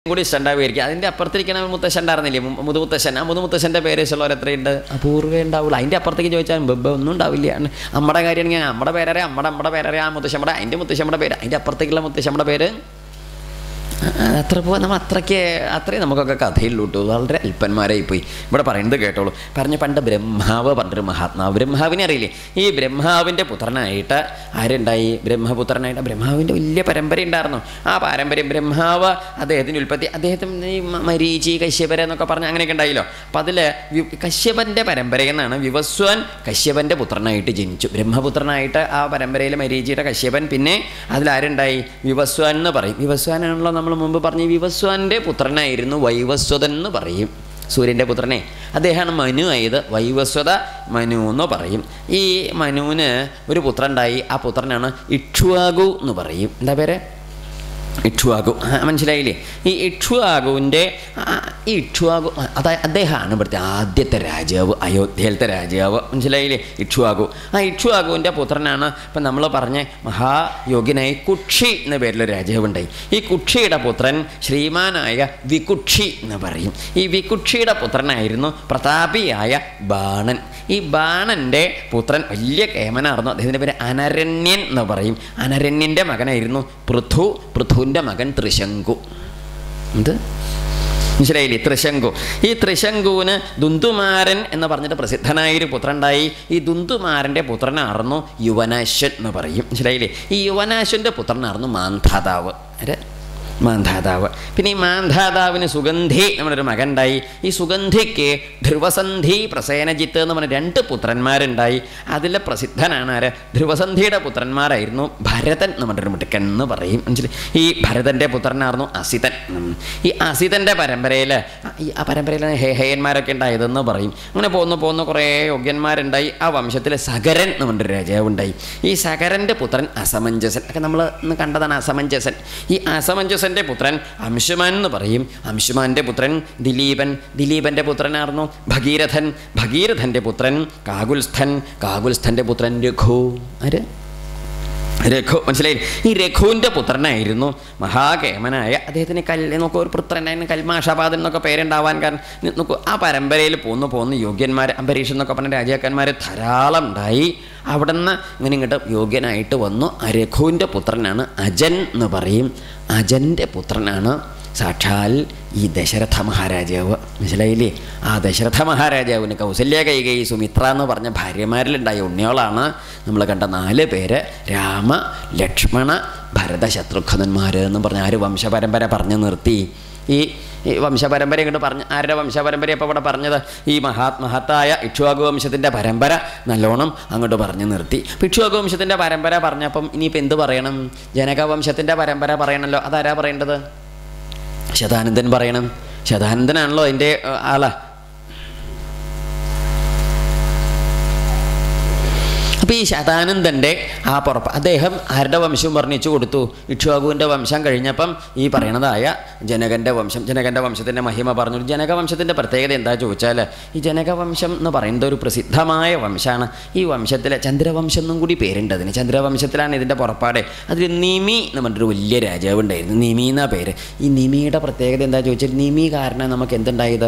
കൂടി ഇഷ്ടണ്ടാവുമായിരിക്കും അതിൻ്റെ അപ്പുറത്തിരിക്കണ മുത്തശ്ശൻ ഉണ്ടായിരുന്നില്ലേ മു- മുതുമുത്തശ്ശൻ ആ മുതുമുത്തശ്ശൻ്റെ പേര് വെച്ചുള്ളവർ എത്രയുണ്ട് അപൂർവേ ഉണ്ടാവുള്ളൂ അതിൻ്റെ അപ്പുറത്തേക്ക് ചോദിച്ചാൽ ബബ്ബ ഒന്നും ഉണ്ടാവില്ല നമ്മുടെ കാര്യമാണെങ്കിൽ നമ്മുടെ പേരറിയാം നമ്മുടെ നമ്മുടെ പേരറിയാം ആ മുത്തശ്ശമ്മയുടെ അതിൻ്റെ മുത്തശ്ശമ്മയുടെ പേര് അതിൻ്റെ അപ്പുറത്തേക്കുള്ള മുത്തശ്ശമ്മയുടെ പേര് ആ, അത്ര പോ നമ്മൾ അത്രയ്ക്ക് അത്രയും നമുക്കൊക്കെ കഥയിലുള്ളൂ കേട്ടോ വളരെ അല്പന്മാരായി പോയി ഇവിടെ പറയുന്നത് കേട്ടോളൂ പറഞ്ഞ പണ്ട് ബ്രഹ്മാവ് പണ്ടൊരു മഹാത്മാവ് ബ്രഹ്മാവിനെ അറിയില്ലേ ഈ ബ്രഹ്മാവിൻ്റെ പുത്രനായിട്ട് ആരുണ്ടായി ബ്രഹ്മപുത്രനായിട്ട് ബ്രഹ്മാവിൻ്റെ വലിയ പരമ്പര ഉണ്ടായിരുന്നു ആ പാരമ്പര്യം ബ്രഹ്മാവ് അദ്ദേഹത്തിൻ്റെ ഉൽപ്പത്തി അദ്ദേഹത്തിന് ഈ മ- മരീചി കശ്യപര എന്നൊക്കെ പറഞ്ഞ് അങ്ങനെയൊക്കെ ഉണ്ടായില്ലോ അപ്പം അതിൽ കശ്യപൻ്റെ പരമ്പരയിൽ നിന്നാണ് വിവസ്വൻ കശ്യപൻ്റെ പുത്രനായിട്ട് ജനിച്ചു ബ്രഹ്മപുത്രനായിട്ട് ആ പരമ്പരയിലെ മരീചിയുടെ കശ്യപൻ പിന്നെ അതിലാരുണ്ടായി വിവസ്വാൻ എന്ന് പറയും വിവസ്വാനാണല്ലോ നമ്മൾ മുമ്പ് പറഞ്ഞ വിവസ്വാൻ്റെ പുത്രനായിരുന്നു വൈവസ്വതൻ എന്ന് പറയും സൂര്യൻ്റെ പുത്രനെ അദ്ദേഹമാണ് മനു ആയത് വൈവസ്വത മനു എന്ന് പറയും ഈ മനുവിന് ഒരു പുത്രനുണ്ടായി ആ പുത്രനാണ് ഇക്ഷ്വാകു എന്ന് പറയും എന്താ പേര് ഇക്ഷ്വാകു ആ, മനസ്സിലായില്ലേ ഈ ഇക്ഷ്വാകുവിൻ്റെ ആ, ഈ ഇക്ഷ്വാകു അതാ അദ്ദേഹമാണ് ഇവിടുത്തെ ആദ്യത്തെ രാജാവ് അയോധ്യയിലത്തെ രാജാവ് മനസ്സിലായില്ലേ ഇക്ഷ്വാകു ആ ഇക്ഷ്വാകുവിൻ്റെ പുത്രനാണ് ഇപ്പം നമ്മൾ പറഞ്ഞ മഹായോഗ്യനായ കുക്ഷി എന്ന പേരിലൊരു രാജാവുണ്ടായി ഈ കുക്ഷിയുടെ പുത്രൻ ശ്രീമാനായ വികുക്ഷി എന്ന് പറയും ഈ വികുക്ഷിയുടെ പുത്രനായിരുന്നു പ്രതാപിയായ ബാണൻ ഈ ബാണൻ്റെ പുത്രൻ വലിയ കേമനായിരുന്നു അദ്ദേഹത്തിൻ്റെ പേര് അനരണ്യൻ എന്ന് പറയും അനരണ്യൻ്റെ മകനായിരുന്നു പൃഥു പൃഥുവിൻ്റെ മകൻ ത്രിശങ്കു എന്ത് മനസ്സിലായില്ലേ ത്രിശങ്കു ഈ ത്രിശങ്കുവിന് ദുന്തുമാരൻ എന്ന് പറഞ്ഞിട്ട് പ്രസിദ്ധനായൊരു പുത്രനുണ്ടായി ഈ ദുന്തുമാരൻ്റെ പുത്രനായിരുന്നു യുവനാശ്വൻ എന്ന് പറയും മനസ്സിലായില്ലേ ഈ യുവനാശ്വൻ്റെ പുത്രനായിരുന്നു മാന്ധാതാവ് ആര് മാന്ധാതാവ് പിന്നെ ഈ മാന്ധാതാവിന് സുഗന്ധി നമ്മളൊരു മകനുണ്ടായി ഈ സുഗന്ധിക്ക് ധ്രുവസന്ധി പ്രസേനജിത്ത് എന്ന് പറഞ്ഞ രണ്ട് പുത്രന്മാരുണ്ടായി അതിലെ പ്രസിദ്ധനാണ് ആര് ധ്രുവസന്ധിയുടെ പുത്രന്മാരായിരുന്നു ഭരതൻ എന്ന് പറഞ്ഞൊരു മിടുക്കൻ എന്ന് പറയും മനസ്സിലായി ഈ ഭരതൻ്റെ പുത്രനായിരുന്നു അസിതൻ ഉം. ഈ അസിതൻ്റെ പരമ്പരയിൽ ഈ ആ പരമ്പരയിൽ ഹേഹയന്മാരൊക്കെ ഉണ്ടായതെന്ന് പറയും അങ്ങനെ പോന്നു പോന്നു കുറേ യോഗ്യന്മാരുണ്ടായി ആ വംശത്തിൽ സകരൻ എന്ന് പറഞ്ഞൊരു രാജാവുണ്ടായി ഈ സകരൻ്റെ പുത്രൻ അസമഞ്ജസൻ ഒക്കെ നമ്മൾ ഇന്ന് കണ്ടതാണ് അസമഞ്ജസൻ ഈ അസമഞ്ജസൻ്റെ പുത്രൻ അംശുമാൻ എന്ന് പറയും അംശുമാൻ്റെ പുത്രൻ ദിലീപൻ ദിലീപൻ്റെ പുത്രനായിരുന്നു ഭഗീരഥൻ ഭഗീരഥൻ്റെ പുത്രൻ കാകുൽസ്ഥൻ കാകുൽസ്ഥൻ്റെ പുത്രൻ രഘു ആര് രഘു മനസ്സിലായി ഈ രഘുവിൻ്റെ പുത്രനായിരുന്നു മഹാകേമനായ അദ്ദേഹത്തിന് കൽ നോക്കൂ ഒരു പുത്രനായിരുന്നു കൽമാഷാപാദൻ എന്നൊക്കെ പേരുണ്ടാവാൻ കാരണം നി- നോക്കൂ ആ പരമ്പരയിൽ പോന്നു പോന്ന് യോഗ്യന്മാർ അംബരീഷൻ എന്നൊക്കെ പറഞ്ഞ രാജാക്കന്മാർ ധാരാളം ഉണ്ടായി അവിടെ നിന്ന് ഇങ്ങനെ ഇങ്ങോട്ട് യോഗ്യനായിട്ട് വന്നു ആ രഘുവിൻ്റെ പുത്രനാണ് അജൻ എന്ന് പറയും അജൻ്റെ പുത്രനാണ് സാക്ഷാൽ ഈ ദശരഥ മഹാരാജാവ് മനസ്സിലായില്ലേ ആ ദശരഥ മഹാരാജാവിന് കൗസല്യ കൈകൈ സുമിത്ര എന്ന് പറഞ്ഞ ഭാര്യമാരിലുണ്ടായ ഉണ്ണിയോളാണ് നമ്മൾ കണ്ട നാല് പേര് രാമ ലക്ഷ്മണ ഭരത ശത്രുഘ്നന്മാർ എന്ന് പറഞ്ഞ ആര് വംശപരമ്പര പറഞ്ഞു നിർത്തി ഈ ഈ വംശപരമ്പര ഇങ്ങോട്ട് പറഞ്ഞ് ആരുടെ വംശപരമ്പര ഇപ്പോൾ ഇവിടെ പറഞ്ഞത് ഈ മഹാത് മഹത്തായ ഇക്ഷ്വാകു വംശത്തിൻ്റെ പരമ്പര നല്ലോണം അങ്ങോട്ട് പറഞ്ഞു നിർത്തി ഇപ്പം ഇക്ഷ്വാകു വംശത്തിൻ്റെ പരമ്പര പറഞ്ഞപ്പം ഇനിയിപ്പോൾ എന്ത് പറയണം ജനക വംശത്തിൻ്റെ പരമ്പര പറയണമല്ലോ അതാരാ പറയേണ്ടത് ശതാനന്ദൻ പറയണം ശതാനന്ദനാണല്ലോ അതിൻ്റെ ഏഹ്, ആളാ അപ്പോൾ ഈ ശതാനന്ദൻ്റെ ആ പുറപ്പ് അദ്ദേഹം ആരുടെ വംശം വർണ്ണിച്ചു കൊടുത്തു ഇക്ഷ്വാകുവിൻ്റെ വംശം കഴിഞ്ഞപ്പം ഈ പറയണതായ ജനകൻ്റെ വംശം ജനകൻ്റെ വംശത്തിൻ്റെ മഹിമ പറഞ്ഞു ജനകവംശത്തിൻ്റെ പ്രത്യേകത എന്താ ചോദിച്ചാൽ ഈ ജനകവംശം എന്ന് പറയുന്നത് ഒരു പ്രസിദ്ധമായ വംശമാണ് ഈ വംശത്തിലെ ചന്ദ്രവംശം എന്നും കൂടി പേരുണ്ട് അതിന് ചന്ദ്രവംശത്തിലാണ് ഇതിൻ്റെ പുറപ്പാട് അതിൽ നിമി എന്ന് പറഞ്ഞൊരു വലിയ രാജാവ് ഉണ്ടായിരുന്നു നിമി എന്നാ പേര് ഈ നിമിയുടെ പ്രത്യേകത എന്താ ചോദിച്ചാൽ നിമി കാരണം നമുക്ക് എന്തുണ്ടായത്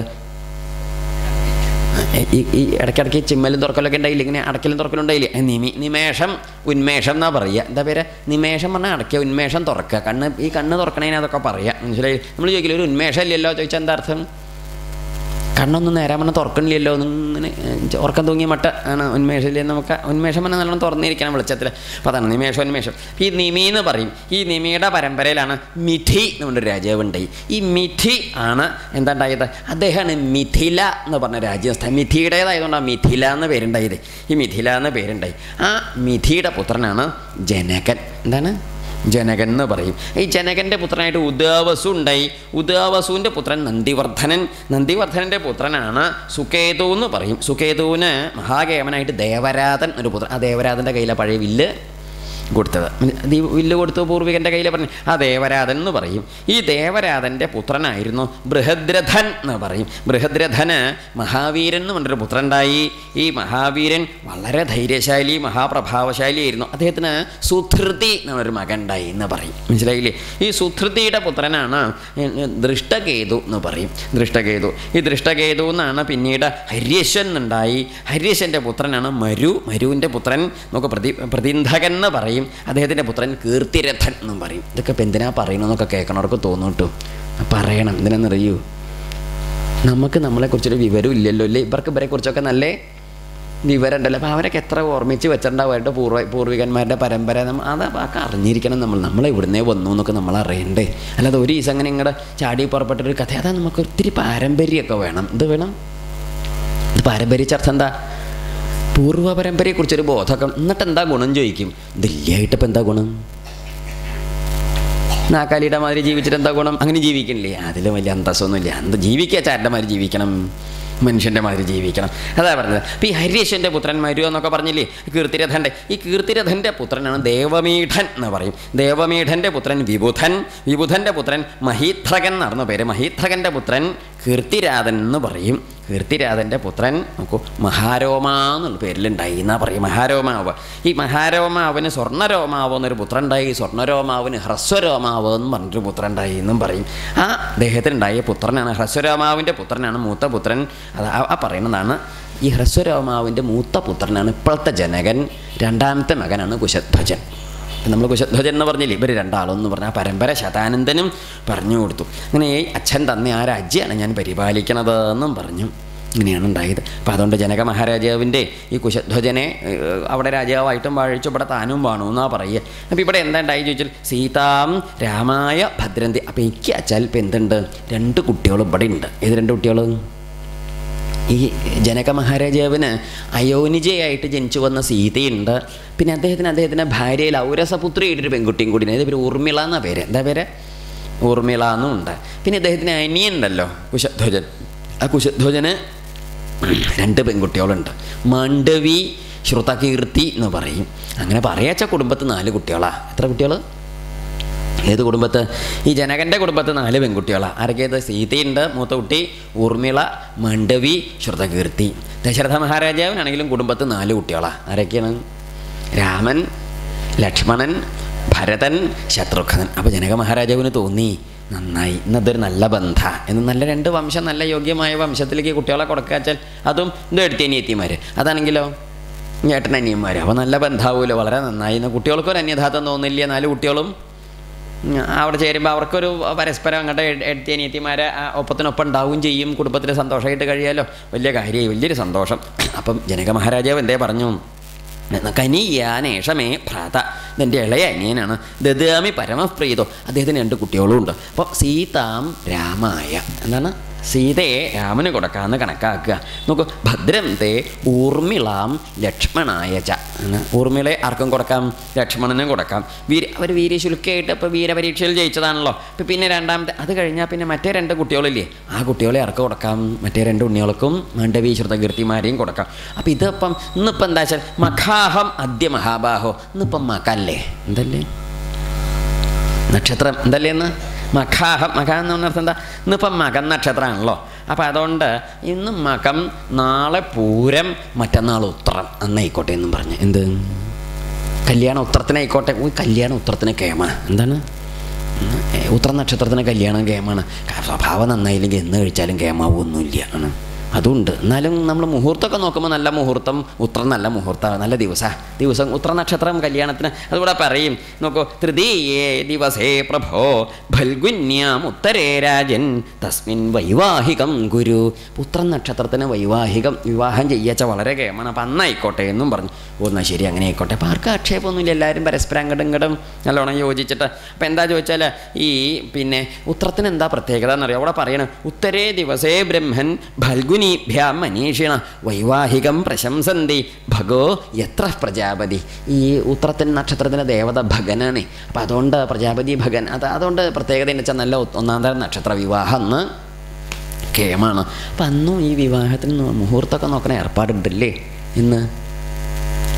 ഈ ഈ ഇടയ്ക്കിടയ്ക്ക് ചിമ്മലും തുറക്കലൊക്കെ ഉണ്ടായില്ല ഇങ്ങനെ അടക്കലും തുറക്കലും ഉണ്ടായില്ലേ ഏ, നിമി നിമേഷം ഉന്മേഷം എന്നാ പറയുക എന്താ പേര് നിമേഷം പറഞ്ഞാൽ അടയ്ക്കുക ഉന്മേഷം തുറക്കുക കണ്ണ് ഈ കണ്ണ് തുറക്കണേന് അതൊക്കെ പറയാം മനസ്സിലായി നമ്മൾ ചോദിക്കില്ല ഒരു ഉന്മേഷം ഇല്ലല്ലോ ചോദിച്ചാൽ എന്താ അർത്ഥം കണ്ണൊന്നും നേരാൻ പറഞ്ഞാൽ തുറക്കണില്ലല്ലോ ഇങ്ങനെ ഏഹ്, ഉറക്കം തൂങ്ങിയ മട്ട ആണ് ഉന്മേഷമില്ല നമുക്ക് ഉന്മേഷം പറഞ്ഞാൽ നല്ലോണം തുറന്നിരിക്കണം വെളിച്ചത്തിൽ അപ്പോൾ അതാണ് നിമേഷം ഉന്മേഷം ഈ നിമി എന്ന് പറയും ഈ നിമിയുടെ പരമ്പരയിലാണ് മിഥി എന്ന് പറഞ്ഞൊരു രാജാവ് ഉണ്ടായി ഈ മിഥി ആണ് എന്താ ഉണ്ടായത് അദ്ദേഹമാണ് മിഥില എന്ന് പറഞ്ഞ രാജ്യസ്ഥ മിഥിയുടേതായതുകൊണ്ടാണ് മിഥില എന്ന് പേരുണ്ടായത് ഈ മിഥില എന്ന് പേരുണ്ടായി ആ മിഥിയുടെ പുത്രനാണ് ജനകൻ എന്താണ് ജനകൻ എന്ന് പറയും ഈ ജനകൻ്റെ പുത്രനായിട്ട് ഉദാവസു ഉണ്ടായി ഉദാവസുവിൻ്റെ പുത്രൻ നന്ദിവർദ്ധനൻ നന്ദിവർദ്ധനൻ്റെ പുത്രനാണ് സുകേതു എന്ന് പറയും സുകേതുവിന് മഹാകേമനായിട്ട് ദേവരാതൻ ഒരു പുത്രൻ ആ ദേവരാതൻ്റെ കയ്യിലെ പഴയ വില്ല് കൊടുത്തത് ഈ വില്ല് കൊടുത്തു പൂർവികൻ്റെ കയ്യിൽ പറഞ്ഞു ആ ദേവരാധൻ എന്ന് പറയും ഈ ദേവരാധൻ്റെ പുത്രനായിരുന്നു ബൃഹദ്രഥൻ എന്ന് പറയും ബൃഹദ്രഥന് മഹാവീരൻ എന്ന് പറഞ്ഞൊരു പുത്രനുണ്ടായി ഈ മഹാവീരൻ വളരെ ധൈര്യശാലി മഹാപ്രഭാവശാലിയായിരുന്നു അദ്ദേഹത്തിന് സുധൃതി എന്നൊരു മകൻ ഉണ്ടായി എന്ന് പറയും മനസ്സിലായില്ലേ ഈ സുധൃതിയുടെ പുത്രനാണ് ദൃഷ്ടകേതു എന്ന് പറയും ദൃഷ്ടകേതു ഈ ദൃഷ്ടകേതു എന്നാണ് പിന്നീട് ഹര്യശ്വൻ എന്നുണ്ടായി ഹര്യശ്വൻ്റെ പുത്രനാണ് മരു മരുവിൻ്റെ പുത്രൻ നമുക്ക് പ്രതി പ്രതിന്ധകൻ എന്ന് പറയും അദ്ദേഹത്തിൻ്റെ പുത്രൻ കീർത്തിരഥൻ എന്നും പറയും ഇതൊക്കെ ഇപ്പം എന്തിനാ പറയണമെന്നൊക്കെ കേൾക്കണവർക്ക് തോന്നും കേട്ടോ പറയണം എന്തിനാണെന്നറിയൂ നമുക്ക് നമ്മളെക്കുറിച്ചൊരു വിവരം ഇല്ലല്ലോ അല്ലേ ഇവർക്ക് ഇവരെ കുറിച്ചൊക്കെ നല്ല വിവരം ഉണ്ടല്ലോ അപ്പോൾ അവരൊക്കെ എത്ര ഓർമ്മിച്ച് വെച്ചിട്ടുണ്ടാവും അവരുടെ പൂർവ്വ പൂർവികന്മാരുടെ പരമ്പര നമ്മൾ അത് ഒക്കെ അറിഞ്ഞിരിക്കണം നമ്മൾ നമ്മൾ ഇവിടുന്നേ വന്നു എന്നൊക്കെ നമ്മൾ അറിയണ്ടേ അല്ലാതെ ഒരു ദിവസം അങ്ങനെ ഇങ്ങടെ ചാടി പുറപ്പെട്ടൊരു കഥ അതാ നമുക്ക് ഒത്തിരി പാരമ്പര്യമൊക്കെ വേണം ഇത് വേണം ഇത് പാരമ്പര്യ ചർച്ച എന്താ പൂർവ്വ പരമ്പരയെക്കുറിച്ചൊരു ബോധമൊക്കെ എന്നിട്ട് എന്താ ഗുണം ചോദിക്കും ഇതില്ലായിട്ട് ഇപ്പം എന്താ ഗുണം നാക്കാലിയുടെ മാതിരി ജീവിച്ചിട്ട് എന്താ ഗുണം അങ്ങനെ ജീവിക്കണില്ലേ അതിൽ വലിയ അന്തസ്സൊന്നുമില്ല അന്ത ജീവിക്കുക ചാരൻ്റെ മാതിരി ജീവിക്കണം മനുഷ്യൻ്റെ മാതിരി ജീവിക്കണം അതാ പറഞ്ഞത് അപ്പോൾ ഈ ഹരീശൻ്റെ പുത്രൻ മരു എന്നൊക്കെ പറഞ്ഞില്ലേ കീർത്തിരഥൻ്റെ ഈ കീർത്തിരഥൻ്റെ പുത്രനാണ് ദേവമീഠൻ എന്ന് പറയും ദേവമീഠൻ്റെ പുത്രൻ വിബുധൻ വിബുധൻ്റെ പുത്രൻ മഹീത്രകൻ നടന്ന പേര് മഹീത്രകൻ്റെ പുത്രൻ കീർത്തിരാധൻ എന്ന് പറയും കീർത്തിരാധൻ്റെ പുത്രൻ നോക്കൂ മഹാരോമ എന്നുള്ള പേരിലുണ്ടായി എന്നാ പറയും മഹാരോമാവ് ഈ മഹാരോമാവിന് സ്വർണ്ണരോമാവ് എന്നൊരു പുത്രൻ ഉണ്ടായി സ്വർണ്ണരോമാവിന് ഹ്രസ്വരോമാവ് എന്ന് പറഞ്ഞൊരു പുത്രൻ ഉണ്ടായി എന്നും പറയും ആ അദ്ദേഹത്തിനുണ്ടായ പുത്രനാണ് ഹ്രസ്വരോമാവിൻ്റെ പുത്രനാണ് മൂത്ത പുത്രൻ അത് ആ- ആ പറയുന്നതാണ് ഈ ഹ്രസ്വരോമാവിൻ്റെ മൂത്ത പുത്രനാണ് ഇപ്പോഴത്തെ ജനകൻ രണ്ടാമത്തെ മകനാണ് കുശധ്വജൻ നമ്മൾ കുശധ്വജൻ എന്ന് പറഞ്ഞില്ലേ ഇവർ രണ്ടാളും എന്ന് പറഞ്ഞാൽ ആ പരമ്പര ശതാനന്ദനും പറഞ്ഞു കൊടുത്തു അങ്ങനെ ഈ അച്ഛൻ തന്നെ ആ രാജ്യമാണ് ഞാൻ പരിപാലിക്കണത് എന്നും പറഞ്ഞു ഇങ്ങനെയാണ് ഉണ്ടായത് അപ്പം അതുകൊണ്ട് ജനക മഹാരാജാവിൻ്റെ ഈ കുശധ്വജനെ ഏഹ്, അവിടെ രാജാവായിട്ടും വാഴിച്ചു ഇവിടെ താനും വേണു എന്നാ പറയുക അപ്പോൾ ഇവിടെ എന്താ ഉണ്ടായി ചോദിച്ചാൽ സീതാം രാമായ ഭദ്രന്തി അപ്പം എനിക്ക് അച്ചാൽ ഇപ്പം എന്തുണ്ട് രണ്ട് കുട്ടികൾ ഇവിടെ ഉണ്ട് ഏത് രണ്ട് കുട്ടികൾ ഈ ജനക മഹാരാജാവിന് അയോനിജയായിട്ട് ജനിച്ചു വന്ന സീതയുണ്ട് പിന്നെ അദ്ദേഹത്തിന് അദ്ദേഹത്തിൻ്റെ ഭാര്യയിൽ ഔരസപുത്രിയായിട്ടൊരു പെൺകുട്ടിയും കൂടി ഉണ്ട്. അതിൻ്റെ പേര് ഊർമിള എന്നാ പേര് എന്താ പേര് ഊർമിള എന്നും ഉണ്ട് പിന്നെ അദ്ദേഹത്തിന് അനിയനുണ്ടല്ലോ കുശധ്വജൻ ആ കുശധ്വജന് രണ്ട് പെൺകുട്ടികളുണ്ട് മാണ്ഡവി ശ്രുതകീർത്തി എന്ന് പറയും അങ്ങനെ പറയാച്ച കുടുംബത്ത് നാല് കുട്ടികളാ എത്ര കുട്ടികൾ ഏത് കുടുംബത്ത് ഈ ജനകൻ്റെ കുടുംബത്ത് നാല് പെൺകുട്ടികളാണ് ആരൊക്കെയത് സീതയുണ്ട് മൂത്ത കുട്ടി ഊർമിള മണ്ഡവി ശ്രുതകീർത്തി ദശരഥ മഹാരാജാവിനാണെങ്കിലും കുടുംബത്ത് നാല് കുട്ടികളാണ് ആരൊക്കെയാണ് രാമൻ ലക്ഷ്മണൻ ഭരതൻ ശത്രുഘ്നൻ അപ്പോൾ ജനക മഹാരാജാവിന് തോന്നി നന്നായി ഇന്നതൊരു നല്ല ബന്ധ എന്ന് നല്ല രണ്ട് വംശം നല്ല യോഗ്യമായ വംശത്തിലേക്ക് കുട്ടികളെ കൊടുക്കാച്ചാൽ അതും ഇത് എടുത്തേനിയെത്തിമാർ അതാണെങ്കിലോ ചേട്ടൻ അനിയന്മാർ അപ്പോൾ നല്ല ബന്ധാവുമല്ലോ വളരെ നന്നായി ഇന്ന് കുട്ടികൾക്കൊരു അന്യഥാർത്ഥം തോന്നില്ല നാല് കുട്ടികളും ഉം, അവിടെ ചേരുമ്പോൾ അവർക്കൊരു പരസ്പരം അങ്ങോട്ട് എടുത്തിയനിയത്തിമാരെ ഒപ്പത്തിനൊപ്പം ഉണ്ടാവുകയും ചെയ്യും കുടുംബത്തിൽ സന്തോഷമായിട്ട് കഴിയാലോ വലിയ കാര്യമായി വലിയൊരു സന്തോഷം അപ്പം ജനക മഹാരാജാവ് എന്തേ പറഞ്ഞു കനിയാനേഷമേ ഭ്രാത ഇതെൻ്റെ ഇളയ അനിയനാണ് ദദാമി പരമപ്രീതോ അദ്ദേഹത്തിന് രണ്ട് കുട്ടികളും ഉണ്ട് അപ്പോൾ സീതാം രാമായ എന്താണ് സീതയെ രാമന് കൊടുക്കാമെന്ന് കണക്കാക്കുക നോക്കൂ ഭദ്രം തേ ഊർമിളാം ലക്ഷ്മണായ ച എന്ന് ഊർമിളയെ ആർക്കും കൊടുക്കാം ലക്ഷ്മണനും കൊടുക്കാം വീര അവർ വീര്യശുൽക്കായിട്ട് ഇപ്പോൾ വീരപരീക്ഷയിൽ ജയിച്ചതാണല്ലോ ഇപ്പം പിന്നെ രണ്ടാമത്തെ അത് കഴിഞ്ഞാൽ പിന്നെ മറ്റേ രണ്ട് കുട്ടികളില്ലേ ആ കുട്ടികളെ ആർക്ക് കൊടുക്കാം മറ്റേ രണ്ട് ഉണ്ണികൾക്കും മണ്ഡവി ശ്രുതകീർത്തിമാരെയും കൊടുക്കാം അപ്പം ഇതിപ്പം ഇന്നിപ്പം എന്താ വെച്ചാൽ മഖാഹം അദ്യ മഹാബാഹോ ഇന്നിപ്പം മക്കല്ലേ എന്തല്ലേ നക്ഷത്രം എന്തല്ലേ എന്ന് മഖാഹം മഖ എന്ന് പറഞ്ഞ അർത്ഥം എന്താ ഇന്നിപ്പം മകം നക്ഷത്രമാണല്ലോ അപ്പം അതുകൊണ്ട് ഇന്ന് മകം നാളെ പൂരം മറ്റന്നാൾ ഉത്രം അന്നായിക്കോട്ടെ എന്നും പറഞ്ഞു എന്ത് കല്യാണം ഉത്രത്തിനായിക്കോട്ടെ ഉയ് കല്യാണം ഉത്രത്തിന് കേമ എന്താണ് ഉം, ഏ, ഉത്ര നക്ഷത്രത്തിന് കല്യാണം കേമാണ് സ്വഭാവം നന്നായില്ലെങ്കിൽ എന്ന് കഴിച്ചാലും കേമാവൊന്നുമില്ല ആണ് അതുണ്ട് എന്നാലും നമ്മൾ മുഹൂർത്തമൊക്കെ നോക്കുമ്പോൾ നല്ല മുഹൂർത്തം ഉത്രം നല്ല മുഹൂർത്തം നല്ല ദിവസ ദിവസം ഉത്ര നക്ഷത്രം കല്യാണത്തിന് അതുകൂടെ പറയും നോക്കൂ തൃതീയേ ദിവസേ പ്രഭോ ഫൽഗുന്യാം ഉത്തരേ രാജൻ തസ്മിൻ വൈവാഹികം ഗുരു പുത്രൻ നക്ഷത്രത്തിന് വൈവാഹികം വിവാഹം ചെയ്യച്ച വളരെ കേമാണ് അപ്പം അന്നായിക്കോട്ടെ എന്നും പറഞ്ഞു ഓ എന്നാൽ ശരി അങ്ങനെ ആയിക്കോട്ടെ അപ്പം ആർക്കും ആക്ഷേപമൊന്നുമില്ല എല്ലാവരും പരസ്പരം അങ്ങോട്ടും ഇങ്ങോട്ടും നല്ലോണം യോജിച്ചിട്ട് അപ്പം എന്താ ചോദിച്ചാൽ ഈ പിന്നെ ഉത്രത്തിന് എന്താ പ്രത്യേകത എന്നറിയാം അവിടെ പറയണം ഉത്തരേ ദിവസേ ബ്രഹ്മൻ ഫൽഗുനീഭ്യാം മനീഷിണ വൈവാഹികം പ്രശംസന്തി ഭഗോ എത്ര പ്രജാപതി ഈ ഉത്രത്തിൻ നക്ഷത്രത്തിൻ്റെ ദേവത ഭഗനാണ് അപ്പം അതുകൊണ്ട് പ്രജാപതി ഭഗൻ അത് അതുകൊണ്ട് പ്രത്യേകത എന്ന് വെച്ചാൽ നല്ല ഒന്നാം തരം നക്ഷത്ര വിവാഹം എന്ന് കേമാണ് അപ്പം അന്നും ഈ വിവാഹത്തിന് മുഹൂർത്തമൊക്കെ നോക്കണ ഏർപ്പാടുണ്ടല്ലേ ഇന്ന്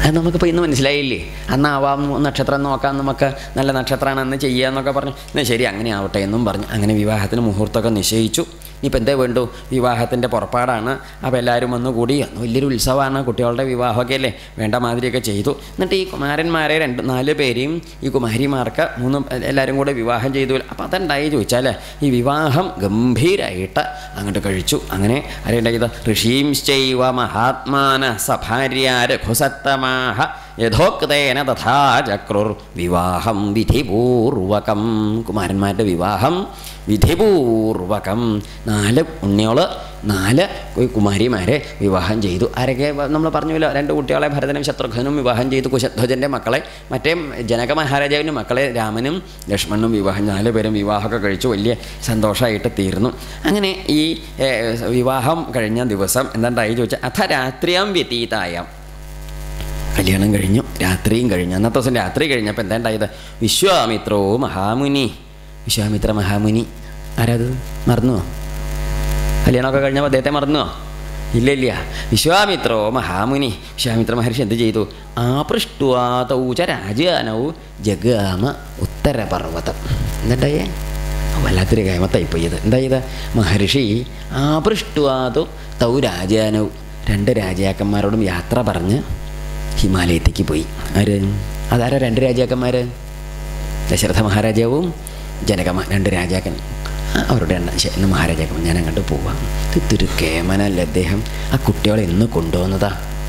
അത് നമുക്കിപ്പോൾ ഇന്ന് മനസ്സിലായില്ലേ അന്ന് ആവാം നക്ഷത്രം നോക്കാം നമുക്ക് നല്ല നക്ഷത്രമാണ് അന്ന് ചെയ്യുക എന്നൊക്കെ പറഞ്ഞു എന്നാൽ ശരി അങ്ങനെ ആവട്ടെ എന്നും പറഞ്ഞു അങ്ങനെ വിവാഹത്തിന് മുഹൂർത്തമൊക്കെ നിശ്ചയിച്ചു ഇനിയിപ്പോൾ എന്തേ വേണ്ടു വിവാഹത്തിൻ്റെ പുറപ്പാടാണ് അപ്പോൾ എല്ലാവരും വന്നു കൂടി അന്ന് വലിയൊരു ഉത്സവമാണ് കുട്ടികളുടെ വിവാഹമൊക്കെ അല്ലേ വേണ്ട മാതിരിയൊക്കെ ചെയ്തു എന്നിട്ട് ഈ കുമാരന്മാരെ രണ്ട് നാല് പേരെയും ഈ കുമാരിമാർക്ക് മൂന്ന് എല്ലാവരും കൂടെ വിവാഹം ചെയ്തു അപ്പോൾ അതെന്തായി ചോദിച്ചാൽ ഈ വിവാഹം ഗംഭീരമായിട്ട് അങ്ങോട്ട് കഴിച്ചു അങ്ങനെ ആരുണ്ടായത് ഋഷീംശ്ചൈവ മഹാത്മാന സഭാര്യ രഘുസത്തമാഹ യഥോക്തേന തഥാ ചക്രുർ വിവാഹം വിധിപൂർവകം കുമാരന്മാരുടെ വിവാഹം വിധിപൂർവകം നാല് ഉണ്ണിയോള് നാല് കുമാരിമാരെ വിവാഹം ചെയ്തു ആരൊക്കെ നമ്മൾ പറഞ്ഞല്ലോ രണ്ട് കുട്ടികളെ ഭരതനും ശത്രുഘ്നും വിവാഹം ചെയ്തു കുശധ്വജൻ്റെ മക്കളെ മറ്റേ ജനക മഹാരാജാവിൻ്റെ മക്കളെ രാമനും ലക്ഷ്മണനും വിവാഹം നാല് പേരും വിവാഹമൊക്കെ കഴിച്ചു വലിയ സന്തോഷമായിട്ട് തീർന്നു അങ്ങനെ ഈ ഏഹ്, വിവാഹം കഴിഞ്ഞ ദിവസം എന്താണ്ടായി ചോദിച്ചാൽ അഥ രാത്രിയാം വ്യതീതായാം കല്യാണം കഴിഞ്ഞു രാത്രിയും കഴിഞ്ഞു അന്നത്തെ ദിവസം രാത്രി കഴിഞ്ഞപ്പോൾ എന്താ ഉണ്ടായത് വിശ്വാമിത്രോ മഹാമുനി വിശ്വാമിത്ര മഹാമുനി ആരാത് മറന്നുവോ കല്യാണമൊക്കെ കഴിഞ്ഞപ്പോൾ അദ്ദേഹത്തെ മറന്നുവോ ഇല്ല ഇല്ല വിശ്വാമിത്രോ മഹാമുനി വിശ്വാമിത്ര മഹർഷി എന്ത് ചെയ്തു ആപൃഷ്ടുവാതൗച രാജാനൗ ജഗാമ ഉത്തരപർവ്വതം എന്നിട്ടേ വല്ലാത്തൊരു കൈമത്തായിപ്പോയി ഇത് എന്താ ചെയ്ത് മഹർഷി ആപൃഷ്ടുവാതു തൗ രാജാനൗ രണ്ട് രാജാക്കന്മാരോടും യാത്ര പറഞ്ഞ് ഹിമാലയത്തേക്ക് പോയി ആര് അതാരാ രണ്ട് രാജാക്കന്മാർ ദശരഥ മഹാരാജാവും ജനകമ രണ്ട് രാജാക്കൻ ആ, അവരുടെ എണ്ണ ശരി ഇന്ന് മഹാരാജാക്കന്മാർ ഞാൻ അങ്ങോട്ട് പോവാം ഇതൊരു കേമനല്ലേ അദ്ദേഹം ആ കുട്ടികളെ എന്ന് കൊണ്ടുവന്നതാ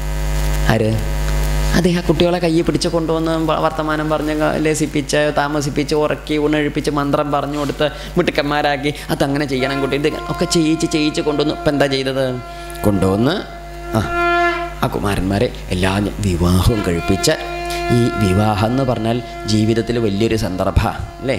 ആര് അദ്ദേഹം ആ കുട്ടികളെ കയ്യിൽ പിടിച്ച് കൊണ്ടുവന്ന് വ- വർത്തമാനം പറഞ്ഞ് ക- ലസിപ്പിച്ച് താമസിപ്പിച്ച് ഉറക്കി ഉണഴിപ്പിച്ച് മന്ത്രം പറഞ്ഞു കൊടുത്ത് മിടുക്കന്മാരാക്കി അതങ്ങനെ ചെയ്യണം കുട്ടി ഇത് ഒക്കെ ചെയ്യിച്ച് ചെയ്യിച്ച് കൊണ്ടുവന്നു ഇപ്പം എന്താ ചെയ്തത് കൊണ്ടുവന്ന് ആ ആ കുമാരന്മാരെ എല്ലാ ഞ- വിവാഹവും കഴിപ്പിച്ച് ഈ വിവാഹം എന്ന് പറഞ്ഞാൽ ജീവിതത്തിൽ വലിയൊരു സന്ദർഭമാണ് അല്ലേ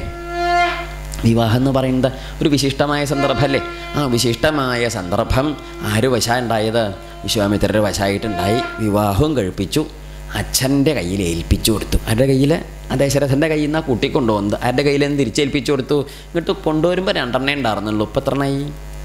വിവാഹം എന്ന് പറയുന്നത് ഒരു വിശിഷ്ടമായ സന്ദർഭമല്ലേ ആ വിശിഷ്ടമായ സന്ദർഭം ആര് വശാ ഉണ്ടായത് വിശ്വാമിത്രരുടെ വശമായിട്ടുണ്ടായി വിവാഹവും കഴിപ്പിച്ചു അച്ഛൻ്റെ കയ്യിൽ ഏൽപ്പിച്ചു കൊടുത്തു ആരുടെ കയ്യിൽ ആ ദശരഥൻ്റെ കയ്യിൽ നിന്ന് ആ കൂട്ടി കൊണ്ടുവന്നത് ആരുടെ കയ്യിൽ നിന്ന് തിരിച്ചേൽപ്പിച്ചു കൊടുത്തു എന്നിട്ട് കൊണ്ടുവരുമ്പോൾ രണ്ടെണ്ണേ ഉണ്ടായിരുന്നുള്ളൂ ഇപ്പം എത്രണ്ണായി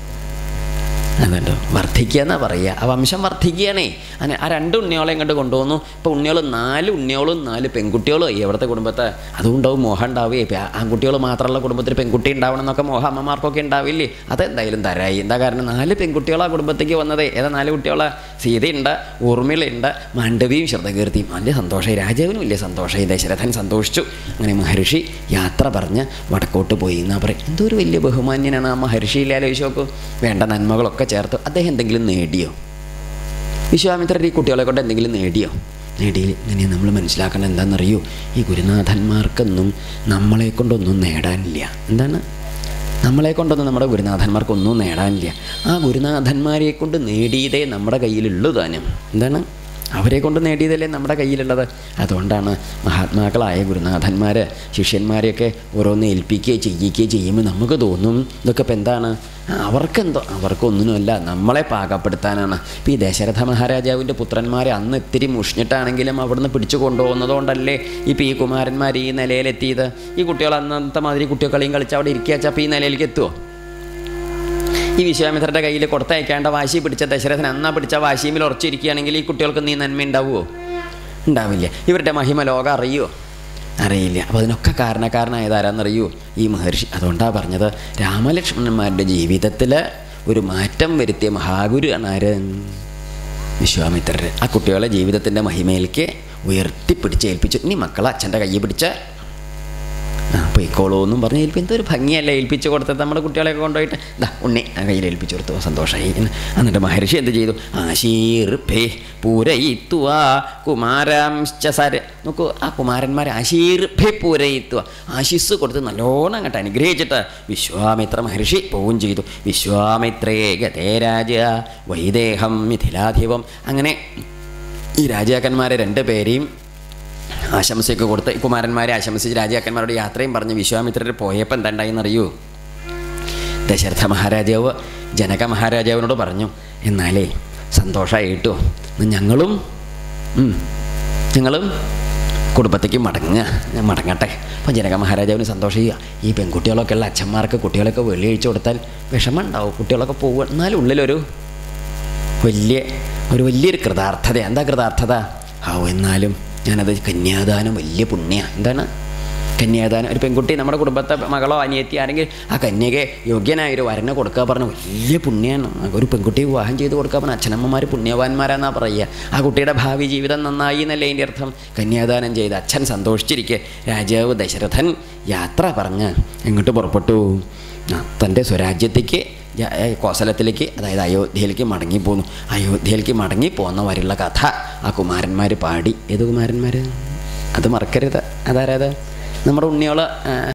അതുണ്ടോ വർദ്ധിക്കുക എന്നാ പറയുക ആ വംശം വർദ്ധിക്കുകയാണേ അങ്ങനെ ആ രണ്ട് ഉണ്ണിയോളെ ഇങ്ങോട്ട് കൊണ്ടുവന്നു ഇപ്പോൾ ഉണ്ണിയോൾ നാല് ഉണ്ണിയോളും നാല് പെൺകുട്ടികളും ആയി എവിടുത്തെ കുടുംബത്തെ അതുകൊണ്ടാവും മോഹം ഉണ്ടാവുകയെ ഇപ്പം ആൺകുട്ടികൾ മാത്രമുള്ള കുടുംബത്തിൽ പെൺകുട്ടി ഉണ്ടാവണം എന്നൊക്കെ മോഹം അമ്മമാർക്കൊക്കെ ഉണ്ടാവില്ലേ അതെന്തായാലും തരായി എന്താ കാരണം നാല് പെൺകുട്ടികളാ കുടുംബത്തേക്ക് വന്നത് ഏതാ നാല് കുട്ടികളെ സീതയുണ്ട് ഊർമിളയുണ്ട് മാണ്ഡവിയും ശ്രദ്ധകീർത്തിയും വലിയ സന്തോഷമായി രാജാവിനും വലിയ സന്തോഷമായി ദശരഥൻ സന്തോഷിച്ചു അങ്ങനെ മഹർഷി യാത്ര പറഞ്ഞ് വടക്കോട്ട് പോയി എന്നാ പറയും എന്തോ ഒരു വലിയ ബഹുമാന്യനാണ് ആ മഹർഷിയിലെ ആലോചിച്ച് നോക്കൂ വേണ്ട നന്മകളൊക്കെ ചേർത്ത് അദ്ദേഹം എന്തെങ്കിലും നേടിയോ വിശ്വാമിത്രർ ഈ കുട്ടികളെ കൊണ്ട് എന്തെങ്കിലും നേടിയോ നേടിയില്ല ഇങ്ങനെ നമ്മൾ മനസ്സിലാക്കണം എന്താണെന്നറിയോ ഈ ഗുരുനാഥന്മാർക്കൊന്നും നമ്മളെ കൊണ്ടൊന്നും നേടാനില്ല എന്താണ് നമ്മളെ കൊണ്ടൊന്നും നമ്മുടെ ഗുരുനാഥന്മാർക്കൊന്നും നേടാനില്ല ആ ഗുരുനാഥന്മാരെ കൊണ്ട് നേടിയതേ നമ്മുടെ കയ്യിലുള്ളൂ താനും എന്താണ് അവരെ കൊണ്ട് നേടിയതല്ലേ നമ്മുടെ കയ്യിലുള്ളത് അതുകൊണ്ടാണ് മഹാത്മാക്കളായ ഗുരുനാഥന്മാർ ശിഷ്യന്മാരെയൊക്കെ ഓരോന്ന് ഏൽപ്പിക്കുകയോ ചെയ്യിക്കുകയോ ചെയ്യുമ്പോൾ നമുക്ക് തോന്നും ഇതൊക്കെ ഇപ്പം എന്താണ് അവർക്കെന്തോ അവർക്കൊന്നിനുമല്ല നമ്മളെ പാകപ്പെടുത്താനാണ് ഇപ്പോൾ ഈ ദശരഥ മഹാരാജാവിൻ്റെ പുത്രന്മാരെ അന്ന് ഇത്തിരി മുഷിഞ്ഞിട്ടാണെങ്കിലും അവിടുന്ന് പിടിച്ചു കൊണ്ടുപോകുന്നതുകൊണ്ടല്ലേ ഇപ്പോൾ ഈ കുമാരന്മാർ ഈ നിലയിലെത്തിയത് ഈ കുട്ടികൾ അന്നത്തെ മാതിരി കുട്ടികൾ കളിയും കളിച്ച് അവിടെ ഇരിക്കുക വെച്ചാൽ അപ്പോൾ ഈ നിലയിലേക്ക് എത്തുമോ ഈ വിശ്വാമിത്രൻ്റെ കയ്യിൽ കൊടുത്തയക്കേണ്ട വാശി പിടിച്ച ദശരഥൻ അന്നാ പിടിച്ച വാശിയുമിൽ ഉറച്ചിരിക്കുകയാണെങ്കിൽ ഈ കുട്ടികൾക്ക് നീ നന്മ ഉണ്ടാവുമോ ഉണ്ടാവില്ല ഇവരുടെ മഹിമ ലോകം അറിയുമോ അറിയില്ല അപ്പോൾ അതിനൊക്കെ കാരണക്കാരനായതാരാന്നറിയൂ ഈ മഹർഷി അതുകൊണ്ടാണ് പറഞ്ഞത് രാമലക്ഷ്മണന്മാരുടെ ജീവിതത്തിൽ ഒരു മാറ്റം വരുത്തിയ മഹാഗുരു ആണ് ആര് വിശ്വാമിത്രർ ആ കുട്ടികളെ ജീവിതത്തിൻ്റെ മഹിമയിലേക്ക് ഉയർത്തിപ്പിടിച്ച് ഏൽപ്പിച്ചു ഇനി മക്കളെ അച്ഛൻ്റെ കൈ പിടിച്ച് ആ പൊയ്ക്കോളൂ എന്നും പറഞ്ഞ് ഏൽപ്പി എന്തൊരു ഭംഗിയല്ലേ ഏൽപ്പിച്ച് കൊടുത്തത് നമ്മുടെ കുട്ടികളെയൊക്കെ കൊണ്ടുപോയിട്ട് ദാ ഉണ്ണി ആ കയ്യിൽ ഏൽപ്പിച്ചു കൊടുത്തു സന്തോഷമായി എന്ന്. എന്നിട്ട് മഹർഷി എന്ത് ചെയ്തു ആശീർഭേ പൂരയിത്തുവ കുമാരാംശ്ച സര നോക്കൂ ആ കുമാരന്മാരെ ആശീർഭേ പൂരയിത്തുവ ആശിസ് കൊടുത്ത് നല്ലോണം അങ്ങോട്ട് അനുഗ്രഹിച്ചിട്ട് വിശ്വാമിത്ര മഹർഷി പോവും ചെയ്തു വിശ്വാമിത്രേ ഗതേ രാജ വൈദേഹം മിഥിലാധിപം അങ്ങനെ ഈ രാജാക്കന്മാരെ രണ്ട് പേരെയും ആശംസയൊക്കെ കൊടുത്ത് ഈ കുമാരന്മാരെ ആശംസിച്ച് രാജാക്കന്മാരോട് യാത്രയും പറഞ്ഞ് വിശ്വാമിത്രർ പോയപ്പോൾ എന്താണ്ടായെന്നറിയൂ ദശരഥ മഹാരാജാവ് ജനക മഹാരാജാവിനോട് പറഞ്ഞു എന്നാലേ സന്തോഷമായിട്ടോ ഞങ്ങളും ഉം, ഞങ്ങളും കുടുംബത്തേക്ക് മടങ്ങുക ഞാൻ മടങ്ങട്ടെ അപ്പം ജനക മഹാരാജാവിന് സന്തോഷം ചെയ്യുക ഈ പെൺകുട്ടികളൊക്കെ ഉള്ള അച്ഛന്മാർക്ക് കുട്ടികളൊക്കെ വെള്ളിയഴിച്ചു കൊടുത്താൽ വിഷമം ഉണ്ടാവും കുട്ടികളൊക്കെ പോകുക എന്നാലും ഉള്ളിലൊരു വലിയ ഒരു വലിയൊരു കൃതാർത്ഥത എന്താ കൃതാർത്ഥത ആ എന്നാലും ഞാനത് കന്യാദാനം വലിയ പുണ്യ എന്താണ് കന്യാദാനം ഒരു പെൺകുട്ടി നമ്മുടെ കുടുംബത്തെ മകളോ അനിയത്തി ആണെങ്കിൽ ആ കന്യകെ യോഗ്യനായ ഒരു വരനെ കൊടുക്കുക പറഞ്ഞ വലിയ പുണ്യമാണ് ഒരു പെൺകുട്ടി വിവാഹം ചെയ്ത് കൊടുക്കുക പറഞ്ഞ അച്ഛനമ്മമാർ പുണ്യവാന്മാരാന്നാ പറയുക ആ കുട്ടിയുടെ ഭാവി ജീവിതം നന്നായി എന്നല്ലേ അതിൻ്റെ അർത്ഥം കന്യാദാനം ചെയ്ത് അച്ഛൻ സന്തോഷിച്ചിരിക്കെ രാജാവ് ദശരഥൻ യാത്ര പറഞ്ഞ് എങ്ങോട്ട് പുറപ്പെട്ടു ആ തൻ്റെ സ്വരാജ്യത്തേക്ക് ജ- ഏ, കോസലത്തിലേക്ക് അതായത് അയോധ്യയിലേക്ക് മടങ്ങിപ്പോന്നു അയോധ്യയിലേക്ക് മടങ്ങി പോന്നവരുള്ള കഥ ആ കുമാരന്മാർ പാടി ഏത് കുമാരന്മാർ അത് മറക്കരുത് അതാരത് നമ്മുടെ ഉണ്ണിയോള് ആ,